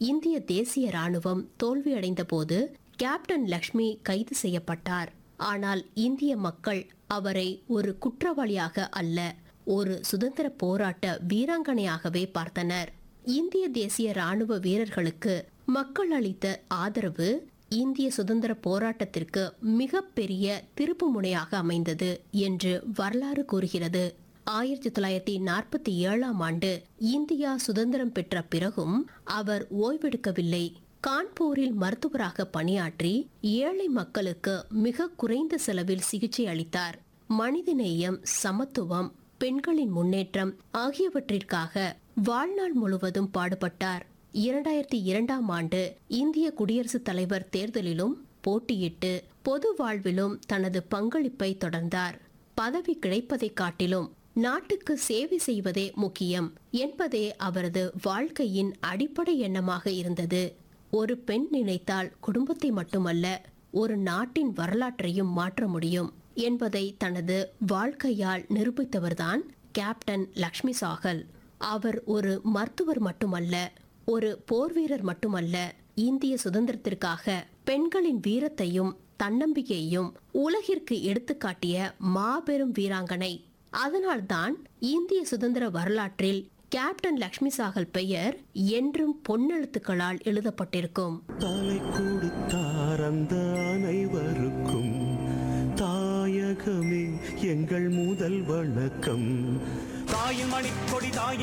இந்திய தேசிய ராணுவம் தோல்வியடைந்த போது கேப்டன் லக்ஷ்மி கைது செய்யப்பட்டார் ஆனால் இந்திய மக்கள் அவரை ஒரு குற்றவாளியாக அல்ல ஒரு சுதந்திர போராட்ட வீராங்கனையாகவே பார்த்தனர் இந்திய தேசிய ராணுவ வீரர்களுக்கு மக்கள் அளித்த ஆதரவு இந்திய சுதந்திர போராட்டத்திற்கு மிகப்பெரிய திருப்பு முனையாக அமைந்தது என்று வரலாறு கூறுகிறது ஆயிரத்தி தொள்ளாயிரத்தி நாற்பத்தி ஏழாம் ஆண்டு இந்தியா சுதந்திரம் பெற்ற பிறகும் அவர் ஓய்வெடுக்கவில்லை கான்பூரில் மருத்துவராக பணியாற்றி ஏழை மக்களுக்கு மிக குறைந்த செலவில் சிகிச்சை அளித்தார் மனிதநேயம் சமத்துவம் பெண்களின் முன்னேற்றம் ஆகியவற்றிற்காக வாழ்நாள் முழுவதும் பாடுபட்டார் இரண்டாயிரத்தி இரண்டாம் ஆண்டு இந்திய குடியரசுத் தலைவர் தேர்தலிலும் போட்டியிட்டு பொது வாழ்விலும் தனது பங்களிப்பை தொடர்ந்தார் பதவி கிடைப்பதைக் காட்டிலும் நாட்டுக்கு சேவை செய்வதே முக்கியம் என்பதே அவரது வாழ்க்கையின் அடிப்படை எண்ணமாக இருந்தது ஒரு பெண் நினைத்தால் குடும்பத்தை மட்டுமல்ல ஒரு நாட்டின் வரலாற்றையும் மாற்ற முடியும் என்பதை தனது வாழ்க்கையால் நிரூபித்தவர்தான் கேப்டன் லக்ஷ்மி சாகல் அவர் ஒரு மருத்துவர் மட்டுமல்ல ஒரு போர் வீரர் மட்டுமல்ல இந்திய சுதந்திரத்திற்காக பெண்களின் வீரத்தையும் தன்னம்பிக்கையையும் உலகிற்கு எடுத்துக்காட்டிய மாபெரும் வீராங்கனை அதனால்தான் இந்திய சுதந்திர வரலாற்றில் கேப்டன் லக்ஷ்மி சாகல் பெயர் என்றும் பொன்னெழுத்துக்களால் எழுதப்பட்டிருக்கும் தலை கொடுத்தார் அந்த அனைவருக்கும் தாயகமே எங்கள் முதல் வணக்கம் தாயின் மணிக்கொடி தாயின்